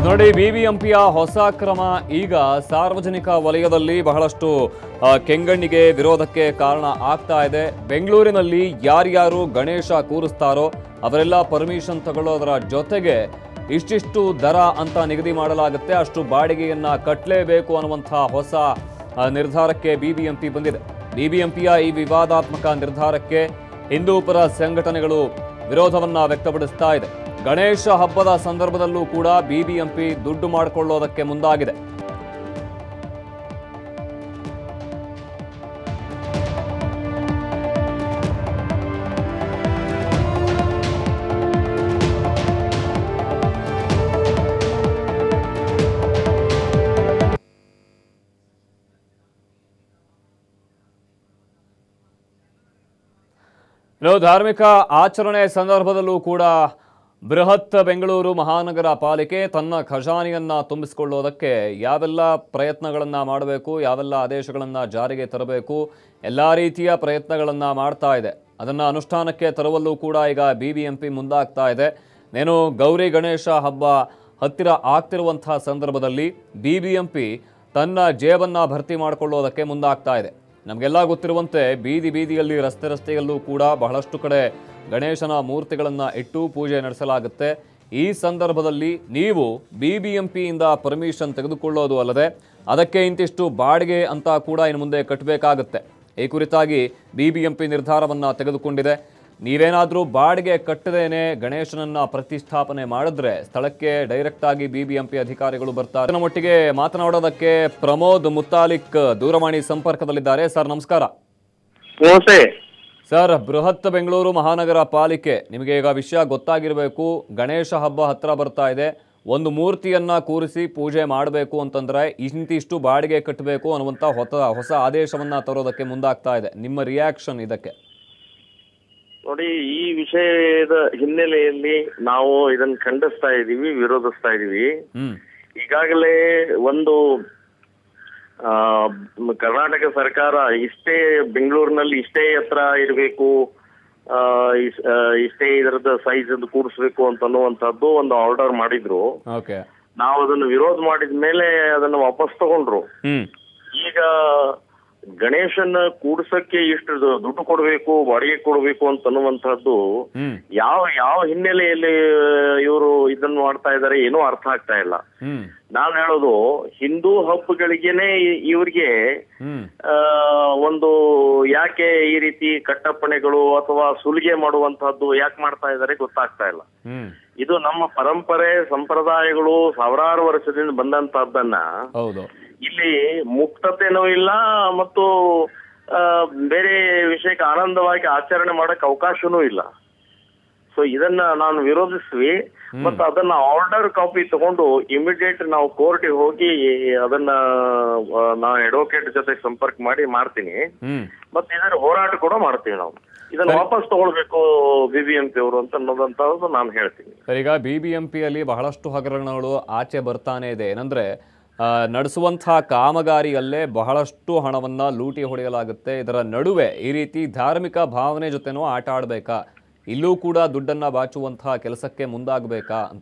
ನೋಡಿ ಬಿಬಿಎಂಪಿಯ ಹೊಸ ಕ್ರಮ ಈಗ ಸಾರ್ವಜನಿಕ ವಲಯದಲ್ಲಿ ಬಹಳಷ್ಟು ಆ, ಕೆಂಗಣ್ಣಿಗೆ ವಿರೋಧಕ್ಕೆ ಕಾರಣ ಆಗ್ತಾ ಇದೆ ಬೆಂಗಳೂರಿನಲ್ಲಿ ಯಾರ್ಯಾರು ಗಣೇಶ ಕೂರಿಸ್ತಾರೋ ಅವರೆಲ್ಲ ಪರ್ಮಿಷನ್ ತಗೊಳ್ಳೋದರ ಜೊತೆಗೆ ಇಷ್ಟಿಷ್ಟು ದರ ಅಂತ ನಿಗದಿ ಮಾಡಲಾಗುತ್ತೆ ಅಷ್ಟು ಬಾಡಿಗೆಯನ್ನ ಕಟ್ಟಲೇಬೇಕು ಅನ್ನುವಂತಹ ಹೊಸ ಆ, ನಿರ್ಧಾರಕ್ಕೆ ಬಿಬಿಎಂಪಿ ಬಂದಿದೆ ಬಿಬಿಎಂಪಿಯ ಈ ವಿವಾದಾತ್ಮಕ ನಿರ್ಧಾರಕ್ಕೆ ಹಿಂದೂಪರ ಸಂಘಟನೆಗಳು ವಿರೋಧವನ್ನ ವ್ಯಕ್ತಪಡಿಸ್ತಾ ಇದೆ ಗಣೇಶ ಹಬ್ಬದ ಸಂದರ್ಭದಲ್ಲೂ ಕೂಡ ಬಿಬಿಎಂಪಿ ದುಡ್ಡು ಮಾಡಿಕೊಳ್ಳೋದಕ್ಕೆ ಮುಂದಾಗಿದೆ ಇನ್ನು ಧಾರ್ಮಿಕ ಆಚರಣೆ ಸಂದರ್ಭದಲ್ಲೂ ಕೂಡ ಬೃಹತ್ ಬೆಂಗಳೂರು ಮಹಾನಗರ ಪಾಲಿಕೆ ತನ್ನ ಖಜಾನೆಯನ್ನ ತುಂಬಿಸಿಕೊಳ್ಳೋದಕ್ಕೆ ಯಾವೆಲ್ಲ ಪ್ರಯತ್ನಗಳನ್ನ ಮಾಡಬೇಕು ಯಾವೆಲ್ಲ ಆದೇಶಗಳನ್ನ ಜಾರಿಗೆ ತರಬೇಕು ಎಲ್ಲ ರೀತಿಯ ಪ್ರಯತ್ನಗಳನ್ನ ಮಾಡ್ತಾ ಇದೆ ಅದನ್ನ ಅನುಷ್ಠಾನಕ್ಕೆ ತರುವಲ್ಲೂ ಕೂಡ ಈಗ ಬಿಬಿಎಂಪಿ ಮುಂದಾಗ್ತಾ ಇದೆ ನೇನು ಗೌರಿ ಗಣೇಶ ಹಬ್ಬ ಹತ್ತಿರ ಆಗ್ತಿರುವಂತಹ ಸಂದರ್ಭದಲ್ಲಿ ಬಿಬಿಎಂಪಿ ತನ್ನ ಜೇಬನ್ನ ಭರ್ತಿ ಮಾಡಿಕೊಳ್ಳೋದಕ್ಕೆ ಮುಂದಾಗ್ತಾ ಇದೆ ನಮಗೆಲ್ಲ ಗೊತ್ತಿರುವಂತೆ ಬೀದಿ ಬೀದಿಯಲ್ಲಿ ರಸ್ತೆ ರಸ್ತೆಯಲ್ಲೂ ಕೂಡ ಬಹಳಷ್ಟು ಕಡೆ ಗಣೇಶನ ಮೂರ್ತಿಗಳನ್ನು ಇಟ್ಟು ಪೂಜೆ ನಡೆಸಲಾಗುತ್ತೆ ಈ ಸಂದರ್ಭದಲ್ಲಿ ನೀವು ಬಿ ಬಿ ಎಂ ಪಿಯಿಂದ ಪರ್ಮಿಷನ್ ತೆಗೆದುಕೊಳ್ಳೋದು ಅಲ್ಲದೆ ಅದಕ್ಕೆ ಇಂತಿಷ್ಟು ಬಾಡಿಗೆ ಅಂತ ಕೂಡ ಇನ್ನು ಮುಂದೆ ಕಟ್ಟಬೇಕಾಗುತ್ತೆ ಈ ಕುರಿತಾಗಿ ಬಿ ಬಿ ಎಂ ಪಿ ನಿರ್ಧಾರವನ್ನು ತೆಗೆದುಕೊಂಡಿದೆ ನೀವೇನಾದರೂ ಬಾಡಿಗೆ ಕಟ್ಟದೇನೆ ಗಣೇಶನನ್ನ ಪ್ರತಿಷ್ಠಾಪನೆ ಮಾಡಿದ್ರೆ ಸ್ಥಳಕ್ಕೆ ಡೈರೆಕ್ಟ್ ಆಗಿ ಬಿಬಿಎಂಪಿ ಅಧಿಕಾರಿಗಳು ಬರ್ತಾರೆ ನಮ್ಮ ಒಟ್ಟಿಗೆ ಮಾತನಾಡೋದಕ್ಕೆ ಪ್ರಮೋದ್ ಮುತ್ತಾಲಿಕ್ ದೂರವಾಣಿ ಸಂಪರ್ಕದಲ್ಲಿದ್ದಾರೆ ಸರ್ ನಮಸ್ಕಾರ ನಮಸ್ತೆ ಸರ್ ಬೃಹತ್ ಬೆಂಗಳೂರು ಮಹಾನಗರ ಪಾಲಿಕೆ ನಿಮಗೆ ಈಗ ವಿಷಯ ಗೊತ್ತಾಗಿರಬೇಕು ಗಣೇಶ ಹಬ್ಬ ಹತ್ರ ಬರ್ತಾ ಇದೆ ಒಂದು ಮೂರ್ತಿಯನ್ನ ಕೂರಿಸಿ ಪೂಜೆ ಮಾಡಬೇಕು ಅಂತಂದ್ರೆ ಇಂತಿಷ್ಟು ಬಾಡಿಗೆ ಕಟ್ಟಬೇಕು ಅನ್ನುವಂಥ ಹೊಸ ಹೊಸ ಆದೇಶವನ್ನ ತರೋದಕ್ಕೆ ಮುಂದಾಗ್ತಾ ಇದೆ ನಿಮ್ಮ ರಿಯಾಕ್ಷನ್ ಇದಕ್ಕೆ ನೋಡಿ ಈ ವಿಷಯದ ಹಿನ್ನೆಲೆಯಲ್ಲಿ ನಾವು ಇದನ್ನ ಖಂಡಿಸ್ತಾ ಇದೀವಿ ವಿರೋಧಿಸ್ತಾ ಇದೀವಿ ಹ್ಮ್ ಈಗಾಗಲೇ ಒಂದು ಆ, ಮ್, ಕರ್ನಾಟಕ ಸರ್ಕಾರ ಇಷ್ಟೇ ಬೆಂಗಳೂರಿನಲ್ಲಿ ಇಷ್ಟೇ ಎತ್ತರ ಇರಬೇಕು ಇಷ್ಟೇ ಇದರದ ಸೈಜ್ ಕೂಡಿಸ್ಬೇಕು ಅಂತ ಅನ್ನುವಂಥದ್ದು ಒಂದು ಆರ್ಡರ್ ಮಾಡಿದ್ರು ಓಕೆ ನಾವು ಅದನ್ನು ವಿರೋಧ ಮಾಡಿದ ಮೇಲೆ ಅದನ್ನು ವಾಪಸ್ ತಗೊಂಡ್ರು ಹ್ಮ್ ಈಗ ಗಣೇಶನ ಕೂಡ್ಸಕ್ಕೆ ಇಷ್ಟು ದು- ದುಡ್ಡು ಕೊಡಬೇಕು ಬಾಡಿಗೆ ಕೊಡಬೇಕು ಅಂತ ಅನ್ನುವಂಥದ್ದು ಹ್ಮ್ ಯಾವ ಯಾವ ಹಿನ್ನೆಲೆಯಲ್ಲಿ ಇವರು ಇದನ್ನ ಮಾಡ್ತಾ ಇದ್ದಾರೆ ಏನೂ ಅರ್ಥ ಆಗ್ತಾ ಇಲ್ಲ ಹ್ಮ್ ನಾನು ಹೇಳೋದು ಹಿಂದೂ ಹಬ್ಬಗಳಿಗೆನೆ ಇ- ಇವ್ರಿಗೆ ಹ್ಮ್ ಆ, ಒಂದು ಯಾಕೆ ಈ ರೀತಿ ಕಟ್ಟಪ್ಪಣೆಗಳು ಅಥವಾ ಸುಲಿಗೆ ಮಾಡುವಂತಹದ್ದು ಯಾಕೆ ಮಾಡ್ತಾ ಇದ್ದಾರೆ ಗೊತ್ತಾಗ್ತಾ ಇಲ್ಲ ಹ್ಮ್ ಇದು ನಮ್ಮ ಪರಂಪರೆ ಸಂಪ್ರದಾಯಗಳು ಸಾವಿರಾರು ವರ್ಷದಿಂದ ಬಂದಂತಹದ್ದನ್ನ ಹೌದು ಇಲ್ಲಿ ಮುಕ್ತತೆನೂ ಇಲ್ಲ ಮತ್ತು ಆ, ಬೇರೆ ವಿಷಯಕ್ಕೆ ಆನಂದವಾಗಿ ಆಚರಣೆ ಮಾಡಕ್ ಅವಕಾಶನೂ ಇಲ್ಲ ಸೊ ಇದನ್ನ ನಾನು ವಿರೋಧಿಸ್ವಿ ಮತ್ತು ಅದನ್ನ ಆರ್ಡರ್ ಕಾಪಿ ತಗೊಂಡು ಇಮಿಡಿಯೇಟ್ ನಾವು ಕೋರ್ಟಿಗೆ ಹೋಗಿ ಅದನ್ನ ಆ, ನಾ ಅಡ್ವೊಕೇಟ್ ಜೊತೆ ಸಂಪರ್ಕ ಮಾಡಿ ಮಾಡ್ತೀನಿ ಹ್ಮ್ ಮತ್ತೆ ಇದರ ಹೋರಾಟ ಕೂಡ ಮಾಡ್ತೀವಿ ನಾವು ಇದನ್ನ ವಾಪಸ್ ತಗೊಳ್ಬೇಕು ಬಿಬಿಎಂಪಿ ಅವರು ಅಂತ ಅನ್ನೋದಂತದ್ದು ನಾನು ಹೇಳ್ತೀನಿ ಸರ್ ಈಗ ಬಿ ಬಿ ಎಂ ಪಿಯಲ್ಲಿ ಬಹಳಷ್ಟು ಹಗರಣಗಳು ಆಚೆ ಬರ್ತಾನೆ ಇದೆ ಏನಂದ್ರೆ ಆ, ನಡೆಸುವಂತಹ ಕಾಮಗಾರಿಯಲ್ಲೇ ಬಹಳಷ್ಟು ಹಣವನ್ನ ಲೂಟಿ ಹೊಡೆಯಲಾಗುತ್ತೆ ಇದರ ನಡುವೆ ಈ ರೀತಿ ಧಾರ್ಮಿಕ ಭಾವನೆ ಜೊತೆನೂ ಆಟ ಆಡಬೇಕಾ ಇಲ್ಲೂ ಕೂಡ ದುಡ್ಡನ್ನ ಬಾಚುವಂತಹ ಕೆಲಸಕ್ಕೆ ಮುಂದಾಗಬೇಕಾ ಅಂತ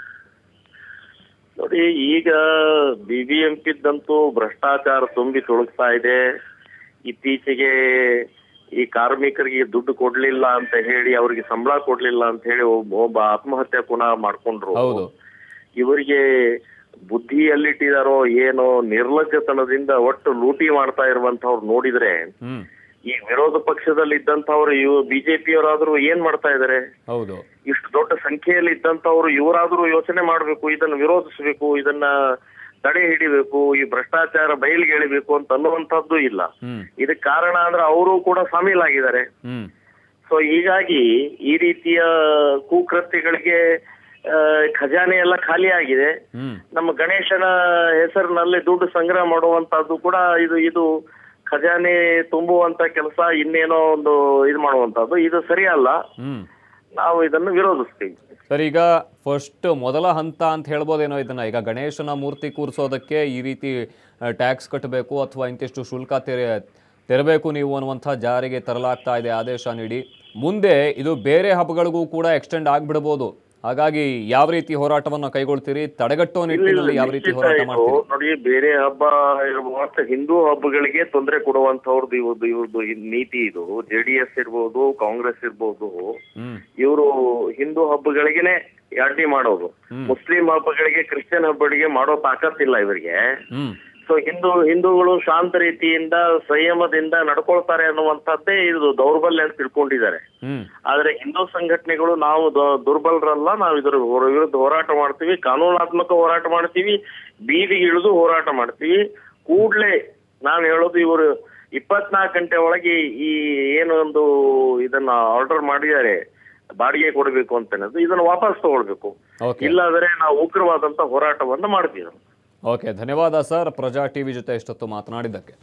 ನೋಡಿ ಈಗ ಬಿಬಿಎಂಪಿದ್ದಂತೂ ಭ್ರಷ್ಟಾಚಾರ ತುಂಬಿ ತುಳುಕ್ತಾ ಇದೆ ಇತ್ತೀಚೆಗೆ ಈ ಕಾರ್ಮಿಕರಿಗೆ ದುಡ್ಡು ಕೊಡ್ಲಿಲ್ಲ ಅಂತ ಹೇಳಿ ಅವರಿಗೆ ಸಂಬಳ ಕೊಡ್ಲಿಲ್ಲ ಅಂತ ಹೇಳಿ ಒಬ್ಬ ಒಬ್ಬ ಆತ್ಮಹತ್ಯೆ ಪುನಃ ಮಾಡ್ಕೊಂಡ್ರು ಹೌದು ಇವರಿಗೆ ಬುದ್ಧಿ ಎಲ್ಲಿಟ್ಟಿದಾರೋ ಏನೋ ನಿರ್ಲಜ್ಜತನದಿಂದ ಒಟ್ಟು ಲೂಟಿ ಮಾಡ್ತಾ ಇರುವಂತವ್ರು ನೋಡಿದ್ರೆ ಹ್ಮ್ ಈ ವಿರೋಧ ಪಕ್ಷದಲ್ಲಿ ಇದ್ದಂತವ್ರು ಇವ್ ಬಿಜೆಪಿಯವರಾದ್ರೂ ಏನ್ ಮಾಡ್ತಾ ಇದಾರೆ ಹೌದು ಇಷ್ಟು ದೊಡ್ಡ ಸಂಖ್ಯೆಯಲ್ಲಿ ಇದ್ದಂತವ್ರು ಇವರಾದ್ರೂ ಯೋಚನೆ ಮಾಡಬೇಕು ಇದನ್ನ ವಿರೋಧಿಸಬೇಕು ಇದನ್ನ ತಡೆ ಹಿಡಿಬೇಕು ಈ ಭ್ರಷ್ಟಾಚಾರ ಬಯಲಿಗೆ ಎಳಿಬೇಕು ಅಂತ ಅನ್ನುವಂಥದ್ದು ಇಲ್ಲ ಹ್ಮ್ ಇದಕ್ ಕಾರಣ ಅಂದ್ರೆ ಅವರು ಕೂಡ ಶಾಮೀಲಾಗಿದ್ದಾರೆ ಹ್ಮ್ ಸೊ ಹೀಗಾಗಿ ಈ ರೀತಿಯ ಕುಕೃತ್ಯಗಳಿಗೆ ಆ, ಖಜಾನೆ ಎಲ್ಲ ಖಾಲಿ ಆಗಿದೆ ಹ್ಮ್ ನಮ್ಮ ಗಣೇಶನ ಹೆಸರಿನಲ್ಲಿ ದುಡ್ಡು ಸಂಗ್ರಹ ಮಾಡುವಂತದ್ದು ಕೂಡ ಇದು ಇದು ಖಜಾನೆ ತುಂಬುವಂತ ಕೆಲಸ ಇನ್ನೇನೋ ಒಂದು ಇದು ಮಾಡುವಂತದ್ದು ಇದು ಸರಿಯಲ್ಲ ಹ್ಮ್ ನಾವು ಇದನ್ನು ವಿರೋಧಿಸ್ತೀವಿ ಸರ್ ಈಗ ಫಸ್ಟ್ ಮೊದಲ ಹಂತ ಅಂತ ಹೇಳ್ಬೋದೇನೋ ಇದನ್ನ ಈಗ ಗಣೇಶನ ಮೂರ್ತಿ ಕೂರಿಸೋದಕ್ಕೆ ಈ ರೀತಿ ಟ್ಯಾಕ್ಸ್ ಕಟ್ಟಬೇಕು ಅಥವಾ ಇಂತಿಷ್ಟು ಶುಲ್ಕ ತೆರೆ ತೆರಬೇಕು ನೀವು ಅನ್ನುವಂಥ ಜಾರಿಗೆ ತರಲಾಗ್ತಾ ಇದೆ ಆದೇಶ ನೀಡಿ ಮುಂದೆ ಇದು ಬೇರೆ ಹಬ್ಬಗಳಿಗೂ ಕೂಡ ಎಕ್ಸ್ಟೆಂಡ್ ಆಗಿಬಿಡ್ಬೋದು ಹಾಗಾಗಿ ಯಾವ ರೀತಿ ಹೋರಾಟವನ್ನ ಕೈಗೊಳ್ತೀರಿ ತಡೆಗಟ್ಟುವ ನಿಟ್ಟಿನಲ್ಲಿ ಯಾವ ರೀತಿ ನಿಶ್ಚಿತ ಹೋರಾಟ ಇದು ಮಾಡ್ತೀರಿ ನೋಡಿ ಬೇರೆ ಹಬ್ಬ ಇರ್ಬೋದು ಹಿಂದೂ ಹಬ್ಬಗಳಿಗೆ ತೊಂದರೆ ಕೊಡುವಂತವ್ರದ್ದು ಇವ್ರದ್ದು ಇವ್ರದ್ದು ಈ ನೀತಿ ಇದು ಜೆ ಡಿ ಎಸ್ ಇರ್ಬೋದು ಕಾಂಗ್ರೆಸ್ ಇರ್ಬೋದು ಹ್ಮ್ ಇವರು ಹಿಂದೂ ಹಬ್ಬಗಳಿಗೆನೆ ಅಡ್ಡಿ ಮಾಡೋದು ಹ್ಮ್. ಮುಸ್ಲಿಂ ಹಬ್ಬಗಳಿಗೆ ಕ್ರಿಶ್ಚಿಯನ್ ಹಬ್ಬಗಳಿಗೆ ಮಾಡೋ ತಾಕತ್ತಿಲ್ಲ ಇವರಿಗೆ ಹ್ಮ್ ಸೊ ಹಿಂದೂ ಹಿಂದೂಗಳು ಶಾಂತ ರೀತಿಯಿಂದ ಸಂಯಮದಿಂದ ನಡ್ಕೊಳ್ತಾರೆ ಅನ್ನುವಂಥದ್ದೇ ಇದು ದೌರ್ಬಲ್ಯ ಅಂತ ತಿಳ್ಕೊಂಡಿದ್ದಾರೆ ಹ್ಮ್ ಆದ್ರೆ ಹಿಂದೂ ಸಂಘಟನೆಗಳು ನಾವು ದ- ದುರ್ಬಲರಲ್ಲ ನಾವು ಇದರ ಹೊರ- ವಿರುದ್ಧ ಹೋರಾಟ ಮಾಡ್ತೀವಿ ಕಾನೂನಾತ್ಮಕ ಹೋರಾಟ ಮಾಡ್ತೀವಿ ಬೀದಿಗೆ ಇಳಿದು ಹೋರಾಟ ಮಾಡ್ತೀವಿ ಕೂಡ್ಲೆ ನಾನು ಹೇಳೋದು ಇವರು ಇಪ್ಪತ್ನಾಲ್ಕು ಗಂಟೆ ಒಳಗೆ ಈ ಏನು ಒಂದು ಇದನ್ನ ಆರ್ಡರ್ ಮಾಡಿದ್ದಾರೆ ಬಾಡಿಗೆ ಕೊಡಬೇಕು ಅಂತ ಅನ್ನೋದು ಇದನ್ನ ವಾಪಸ್ ತಗೊಳ್ಬೇಕು ಓಕೆ ಇಲ್ಲಾಂದ್ರೆ ನಾವು ಉಗ್ರವಾದಂತ ಹೋರಾಟವನ್ನ ಮಾಡ್ತೀವಿ ಓಕೆ ಧನ್ಯವಾದ ಸರ್ ಪ್ರಜಾ ಟಿವಿ ಜೊತೆ ಇಷ್ಟೊತ್ತು ಮಾತನಾಡಿದ್ದಕ್ಕೆ